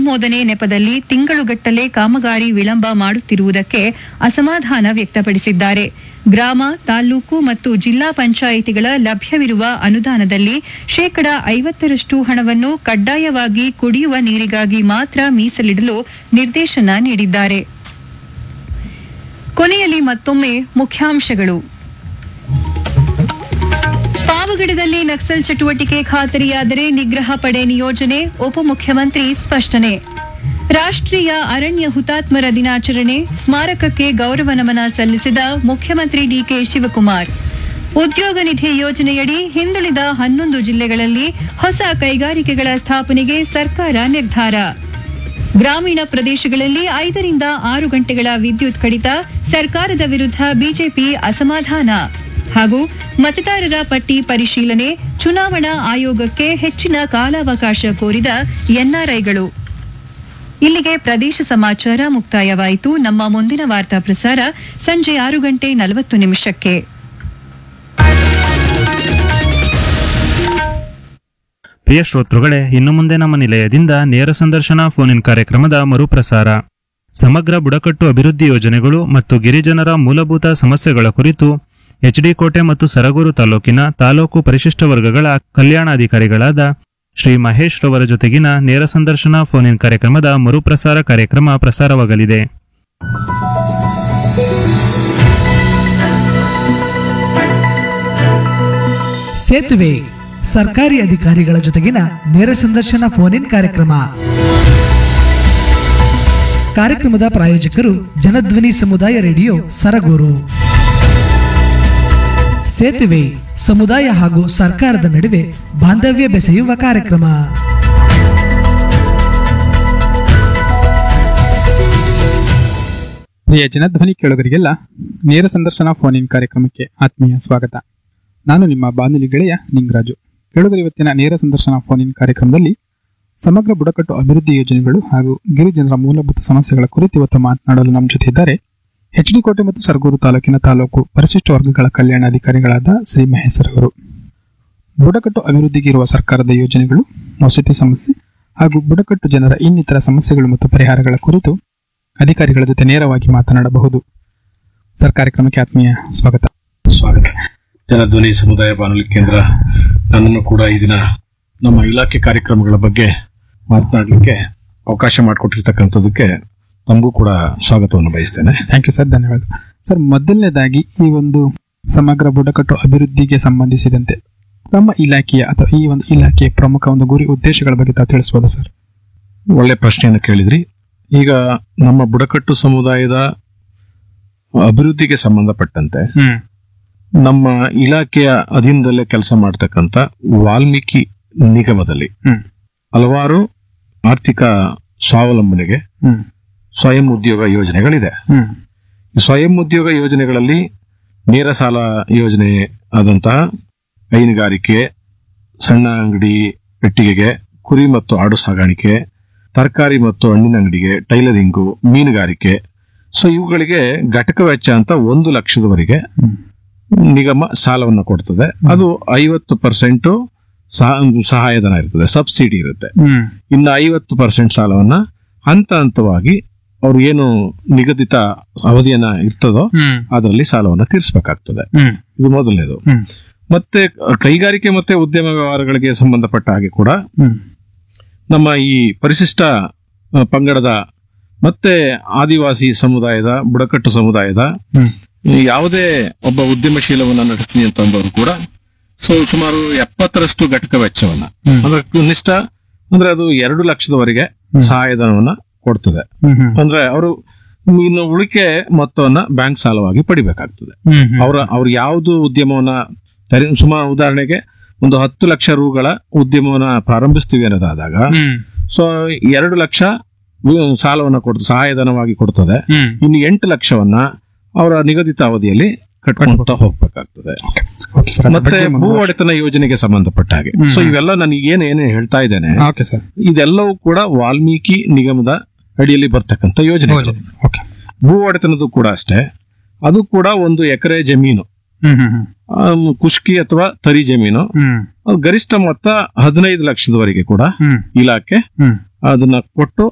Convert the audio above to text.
ಅನುಮೋದನೆ ನೆಪದಲ್ಲಿ ತಿಂಗಳುಗಟ್ಟಲೆ ಕಾಮಗಾರಿ ವಿಳಂಬ ಮಾಡುತ್ತಿರುವುದಕ್ಕೆ ಅಸಮಾಧಾನ ವ್ಯಕ್ತಪಡಿಸಿದ್ದಾರೆ ಗ್ರಾಮ ತಾಲೂಕು ಮತ್ತು ಜಿಲ್ಲಾ ಪಂಚಾಯಿತಿಗಳ ಲಭ್ಯವಿರುವ ಅನುದಾನದಲ್ಲಿ ಶೇಕಡ ಐವತ್ತರಷ್ಟು ಹಣವನ್ನು ಕಡ್ಡಾಯವಾಗಿ ಕುಡಿಯುವ ನೀರಿಗಾಗಿ ಮಾತ್ರ ಮೀಸಲಿಡಲು ನಿರ್ದೇಶನ ನೀಡಿದ್ದಾರೆ ಕೊನೆಯಲ್ಲಿ ಮತ್ತೊಮ್ಮೆ ಮುಖ್ಯಾಂಶಗಳು ಪಾವಗಡದಲ್ಲಿ ನಕ್ಸಲ್ ಚಟುವಟಿಕೆ ಖಾತರಿಯಾದರೆ ನಿಗ್ರಹ ಪಡೆ ನಿಯೋಜನೆ ಉಪಮುಖ್ಯಮಂತ್ರಿ ಸ್ಪಷ್ಟನೆ ರಾಷ್ಟ್ರೀಯ ಅರಣ್ಯ ಹುತಾತ್ಮರ ದಿನಾಚರಣೆ ಸ್ಮಾರಕಕ್ಕೆ ಗೌರವ ನಮನ ಸಲ್ಲಿಸಿದ ಮುಖ್ಯಮಂತ್ರಿ ಡಿಕೆ ಶಿವಕುಮಾರ್ ಉದ್ಯೋಗ ನಿಧಿ ಯೋಜನೆಯಡಿ ಹಿಂದುಳಿದ ಹನ್ನೊಂದು ಜಿಲ್ಲೆಗಳಲ್ಲಿ ಹೊಸ ಕೈಗಾರಿಕೆಗಳ ಸ್ಥಾಪನೆಗೆ ಸರ್ಕಾರ ನಿರ್ಧಾರ ಗ್ರಾಮೀಣ ಪ್ರದೇಶಗಳಲ್ಲಿ ಐದರಿಂದ ಆರು ಗಂಟೆಗಳ ವಿದ್ಯುತ್ ಕಡಿತ ಸರ್ಕಾರದ ವಿರುದ್ಧ ಬಿಜೆಪಿ ಅಸಮಾಧಾನ ಹಾಗೂ ಮತದಾರರ ಪಟ್ಟಿ ಪರಿಶೀಲನೆ ಚುನಾವಣಾ ಆಯೋಗಕ್ಕೆ ಹೆಚ್ಚಿನ ಕಾಲಾವಕಾಶ ಕೋರಿದ ಎನ್ಆರ್ಐಗಳು ಇಲ್ಲಿಗೆ ಪ್ರದೇಶ ಸಮಾಚಾರ ಮುಕ್ತಾಯವಾಯಿತು ನಮ್ಮ ಮುಂದಿನ ವಾರ್ತಾ ಪ್ರಸಾರ ಸಂಜೆ ಆರು ಗಂಟೆ ನಲವತ್ತು ನಿಮಿಷಕ್ಕೆ ಪ್ರಿಯ ಶ್ರೋತೃಗಳೇ ಇನ್ನು ಮುಂದೆ ನಮ್ಮ ನಿಲಯದಿಂದ ನೇರ ಸಂದರ್ಶನ ಫೋನ್ ಇನ್ ಕಾರ್ಯಕ್ರಮದ ಮರುಪ್ರಸಾರ ಸಮಗ್ರ ಬುಡಕಟ್ಟು ಅಭಿವೃದ್ಧಿ ಯೋಜನೆಗಳು ಮತ್ತು ಗಿರಿಜನರ ಮೂಲಭೂತ ಸಮಸ್ಯೆಗಳ ಕುರಿತು ಎಚ್ಡಿ ಕೋಟೆ ಮತ್ತು ಸರಗೂರು ತಾಲೂಕಿನ ತಾಲೂಕು ಪರಿಶಿಷ್ಟ ವರ್ಗಗಳ ಕಲ್ಯಾಣಾಧಿಕಾರಿಗಳಾದ ಶ್ರೀ ಮಹೇಶ್ ರವರ ಜೊತೆಗಿನ ನೇರ ಸಂದರ್ಶನ ಫೋನ್ ಇನ್ ಕಾರ್ಯಕ್ರಮದ ಮರುಪ್ರಸಾರ ಕಾರ್ಯಕ್ರಮ ಪ್ರಸಾರವಾಗಲಿದೆ ಸೇತುವೆ ಸರ್ಕಾರಿ ಅಧಿಕಾರಿಗಳ ಜೊತೆಗಿನ ನೇರ ಸಂದರ್ಶನ ಫೋನ್ ಇನ್ ಕಾರ್ಯಕ್ರಮ ಕಾರ್ಯಕ್ರಮದ ಪ್ರಾಯೋಜಕರು ಜನಧ್ವನಿ ಸಮುದಾಯ ರೇಡಿಯೋ ಸರಗೂರು ಸೇತುವೆ ಸಮುದಾಯ ಹಾಗೂ ಸರ್ಕಾರದ ನಡುವೆ ಬಾಂಧವ್ಯ ಬೆಸೆಯುವ ಕಾರ್ಯಕ್ರಮ ಪ್ರಿಯ ಜನಧ್ವನಿ ಕೇಳುಗರಿಗೆಲ್ಲ ನೇರ ಸಂದರ್ಶನ ಫೋನ್ ಇನ್ ಕಾರ್ಯಕ್ರಮಕ್ಕೆ ಆತ್ಮೀಯ ಸ್ವಾಗತ ನಾನು ನಿಮ್ಮ ಬಾನುಲಿ ಗೆಳೆಯ ನಿಂಗರಾಜು ಕೇಳುಗರ ಇವತ್ತಿನ ನೇರ ಸಂದರ್ಶನ ಫೋನ್ ಇನ್ ಕಾರ್ಯಕ್ರಮದಲ್ಲಿ ಸಮಗ್ರ ಬುಡಕಟ್ಟು ಅಭಿವೃದ್ಧಿ ಯೋಜನೆಗಳು ಹಾಗೂ ಗಿರಿಜನರ ಮೂಲಭೂತ ಸಮಸ್ಯೆಗಳ ಕುರಿತು ಇವತ್ತು ಮಾತನಾಡಲು ನಮ್ಮ ಜೊತೆ ಇದ್ದಾರೆ ಎಚ್ ಡಿ ಕೋಟೆ ಮತ್ತು ಸರಗೂರು ತಾಲೂಕಿನ ತಾಲೂಕು ಪರಿಶಿಷ್ಟ ವರ್ಗಗಳ ಕಲ್ಯಾಣಾಧಿಕಾರಿಗಳಾದ ಶ್ರೀ ಮಹೇಶ್ವರ್ ಅವರು ಬುಡಕಟ್ಟು ಅಭಿವೃದ್ಧಿಗೆ ಇರುವ ಸರ್ಕಾರದ ಯೋಜನೆಗಳು ವಸತಿ ಸಮಸ್ಯೆ ಹಾಗೂ ಬುಡಕಟ್ಟು ಜನರ ಇನ್ನಿತರ ಸಮಸ್ಯೆಗಳು ಮತ್ತು ಪರಿಹಾರಗಳ ಕುರಿತು ಅಧಿಕಾರಿಗಳ ಜೊತೆ ನೇರವಾಗಿ ಮಾತನಾಡಬಹುದು ಸರ್ ಕಾರ್ಯಕ್ರಮಕ್ಕೆ ಆತ್ಮೀಯ ಸ್ವಾಗತ ಸ್ವಾಗತ ಜನಧ್ವನಿ ಸಮುದಾಯ ಬಾನುಲಿ ಕೇಂದ್ರ ನನ್ನನ್ನು ಕೂಡ ಈ ದಿನ ನಮ್ಮ ಇಲಾಖೆ ಕಾರ್ಯಕ್ರಮಗಳ ಬಗ್ಗೆ ಮಾತನಾಡಲಿಕ್ಕೆ ಅವಕಾಶ ಮಾಡಿಕೊಟ್ಟಿರ್ತಕ್ಕಂಥದ್ದಕ್ಕೆ ತಮಗೂ ಕೂಡ ಸ್ವಾಗತವನ್ನು ಬಯಸ್ತೇನೆ ಥ್ಯಾಂಕ್ ಯು ಸರ್ ಧನ್ಯವಾದ ಸರ್ ಮೊದಲನೇದಾಗಿ ಈ ಒಂದು ಸಮಗ್ರ ಬುಡಕಟ್ಟು ಅಭಿವೃದ್ಧಿಗೆ ಸಂಬಂಧಿಸಿದಂತೆ ನಮ್ಮ ಇಲಾಖೆಯ ಅಥವಾ ಈ ಒಂದು ಇಲಾಖೆಯ ಪ್ರಮುಖ ಒಂದು ಗುರಿ ಉದ್ದೇಶಗಳ ಬಗ್ಗೆ ತಾವು ತಿಳಿಸಬಹುದಾ ಸರ್ ಒಳ್ಳೆ ಪ್ರಶ್ನೆಯನ್ನು ಕೇಳಿದ್ರಿ ಈಗ ನಮ್ಮ ಬುಡಕಟ್ಟು ಸಮುದಾಯದ ಅಭಿವೃದ್ಧಿಗೆ ಸಂಬಂಧಪಟ್ಟಂತೆ ಹ್ಮ್ ನಮ್ಮ ಇಲಾಖೆಯ ಅಧೀನದಲ್ಲೇ ಕೆಲಸ ಮಾಡ್ತಕ್ಕಂಥ ವಾಲ್ಮೀಕಿ ನಿಗಮದಲ್ಲಿ ಹ್ಮ್ ಹಲವಾರು ಆರ್ಥಿಕ ಸ್ವಾವಲಂಬನೆಗೆ ಹ್ಮ್ ಸ್ವಯಂ ಉದ್ಯೋಗ ಯೋಜನೆಗಳಿದೆ ಹ್ಮ್ ಈ ಸ್ವಯಂ ಉದ್ಯೋಗ ಯೋಜನೆಗಳಲ್ಲಿ ನೇರ ಸಾಲ ಯೋಜನೆ ಆದಂತಹ ಹೈನುಗಾರಿಕೆ ಸಣ್ಣ ಅಂಗಡಿ ಪೆಟ್ಟಿಗೆಗೆ ಕುರಿ ಮತ್ತು ಆಡು ಸಾಗಾಣಿಕೆ ತರಕಾರಿ ಮತ್ತು ಹಣ್ಣಿನ ಅಂಗಡಿಗೆ ಟೈಲರಿಂಗು ಮೀನುಗಾರಿಕೆ ಸೊ ಇವುಗಳಿಗೆ ಘಟಕ ವೆಚ್ಚ ಅಂತ ಒಂದು ಲಕ್ಷದವರೆಗೆ ನಿಗಮ ಸಾಲವನ್ನು ಕೊಡ್ತದೆ ಅದು ಐವತ್ತು ಪರ್ಸೆಂಟ್ ಸಹಾಯಧನ ಇರ್ತದೆ ಸಬ್ಸಿಡಿ ಇರುತ್ತೆ ಹ್ಮ್ ಇನ್ನು ಐವತ್ತು ಪರ್ಸೆಂಟ್ ಸಾಲವನ್ನ ಹಂತ ಹಂತವಾಗಿ ಅವ್ರು ಏನು ನಿಗದಿತ ಅವಧಿಯನ್ನ ಇರ್ತದೋ ಹ್ಮ್ ಅದರಲ್ಲಿ ಸಾಲವನ್ನ ತೀರಿಸಬೇಕಾಗ್ತದೆ ಹ್ಮ್ ಇದು ಮೊದಲನೇದು ಹ್ಮ್ ಮತ್ತೆ ಕೈಗಾರಿಕೆ ಮತ್ತೆ ಉದ್ಯಮ ವ್ಯವಹಾರಗಳಿಗೆ ಸಂಬಂಧಪಟ್ಟ ಹಾಗೆ ಕೂಡ ಹ್ಮ್ ನಮ್ಮ ಈ ಪರಿಶಿಷ್ಟ ಆ, ಪಂಗಡದ ಮತ್ತೆ ಆದಿವಾಸಿ ಸಮುದಾಯದ ಬುಡಕಟ್ಟು ಸಮುದಾಯದ ಹ್ಮ್ ಈ ಯಾವುದೇ ಒಬ್ಬ ಉದ್ಯಮಶೀಲವನ್ನ ನಡೆಸ್ತೀನಿ ಅಂತಂದವರು ಕೂಡ ಸೊ ಸುಮಾರು ಎಪ್ಪತ್ತರಷ್ಟು ಘಟಕ ವೆಚ್ಚವನ್ನ ಹ್ಮ್. ಅಂದ್ರೆ ಕನಿಷ್ಠ ಅಂದ್ರೆ ಅದು ಎರಡು ಲಕ್ಷದವರೆಗೆ ಸಹಾಯಧನವನ್ನ ಕೊಡ್ತದೆ ಹ್ಮ್ ಹ್ಮ್ ಅಂದ್ರೆ ಅವರು ಇನ್ನು ಉಳಿಕೆ ಮೊತ್ತವನ್ನ ಬ್ಯಾಂಕ್ ಸಾಲವಾಗಿ ಪಡಿಬೇಕಾಗ್ತದೆ ಹ್ಮ್ ಹ್ಮ್ ಅವರ ಅವ್ರು ಯಾವುದು ಉದ್ಯಮವನ್ನ ತರಿ- ಸುಮಾರು ಉದಾಹರಣೆಗೆ ಒಂದು ಹತ್ತು ಲಕ್ಷ ರೂಗಳ ಉದ್ಯಮವನ್ನ ಪ್ರಾರಂಭಿಸ್ತೀವಿ ಅನ್ನೋದಾದಾಗ ಹ್ಮ್ ಸೊ ಎರಡು ಲಕ್ಷ ವಿ- ಸಾಲವನ್ನ ಕೊಡ್ತದೆ ಸಹಾಯಧನವಾಗಿ ಕೊಡ್ತದೆ ಹ್ಮ್ ಇನ್ನು ಎಂಟು ಲಕ್ಷವನ್ನ ಅವರ ನಿಗದಿತ ಅವಧಿಯಲ್ಲಿ ಕಟ್ಕೊಂತ ಹೋಗ್ಬೇಕಾಗ್ತದೆ ಓಕೆ ಸರ್ ಅದ್ರ ಮತ್ತೆ ಬಗ್ಗೆ ಭೂ ಮುಂದುವರಿ- ಒಡೆತನ ಯೋಜನೆಗೆ ಸಂಬಂಧಪಟ್ಟ ಹಾಗೆ ಹ್ಮ್. ಸೊ ಇವೆಲ್ಲ ನಾನು ಏನು ಏನು ಹೇಳ್ತಾ ಇದ್ದೇನೆ ಓಕೆ ಸರ್ ಇದೆಲ್ಲವೂ ಕೂಡ ವಾಲ್ಮೀಕಿ ನಿಗಮದ ಅಡಿಯಲ್ಲಿ ಬರ್ತಕ್ಕಂಥ ಯೋಜನೆ ಯೋಜನೆ ಓಕೆ ಭೂ ಒಡೆತನದ್ದು ಕೂಡ ಅಷ್ಟೇ ಅದು ಕೂಡ ಒಂದು ಎಕರೆ ಜಮೀನು ಹ್ಮ್ ಹ್ಮ್ ಹ್ಮ್ ಆಮ್, ಕುಷ್ಕಿ ಅಥವಾ ತರಿ ಜಮೀನು ಹ್ಮ್ ಅದು ಗರಿಷ್ಠ ಮೊತ್ತ ಹದಿನೈದು ಲಕ್ಷದವರೆಗೆ ಕೂಡ ಹ್ಮ್ ಇಲಾಖೆ ಹ್ಮ್ ಅದನ್ನ ಕೊಟ್ಟು